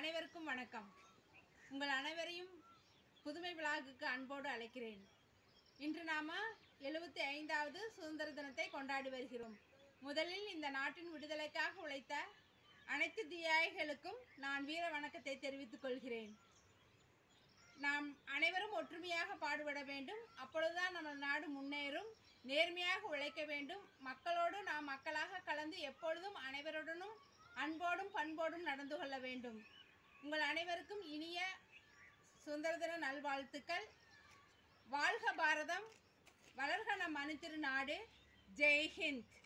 அனைவருக்கும் வணக்கம் உங்கள் அனைவரையும் புதுமை விழாவுக்கு அன்போடு அழைக்கிறேன் இன்று நாம எழுபத்தி ஐந்தாவது சுதந்திர தினத்தை கொண்டாடி வருகிறோம் முதலில் இந்த நாட்டின் விடுதலைக்காக உழைத்த அனைத்து தியாகிகளுக்கும் நான் வீர வணக்கத்தை தெரிவித்துக் கொள்கிறேன் நாம் அனைவரும் ஒற்றுமையாக பாடுபட வேண்டும் அப்பொழுதுதான் நம்ம நாடு முன்னேறும் நேர்மையாக உழைக்க வேண்டும் மக்களோடு நாம் மக்களாக கலந்து எப்பொழுதும் அனைவருடனும் அன்போடும் பண்போடும் நடந்து கொள்ள வேண்டும் உங்கள் அனைவருக்கும் இனிய சுதந்திர தின நல்வாழ்த்துக்கள் வாழ்க பாரதம் வளர்க நம் மனு திருநாடு ஜெய் ஹிந்த்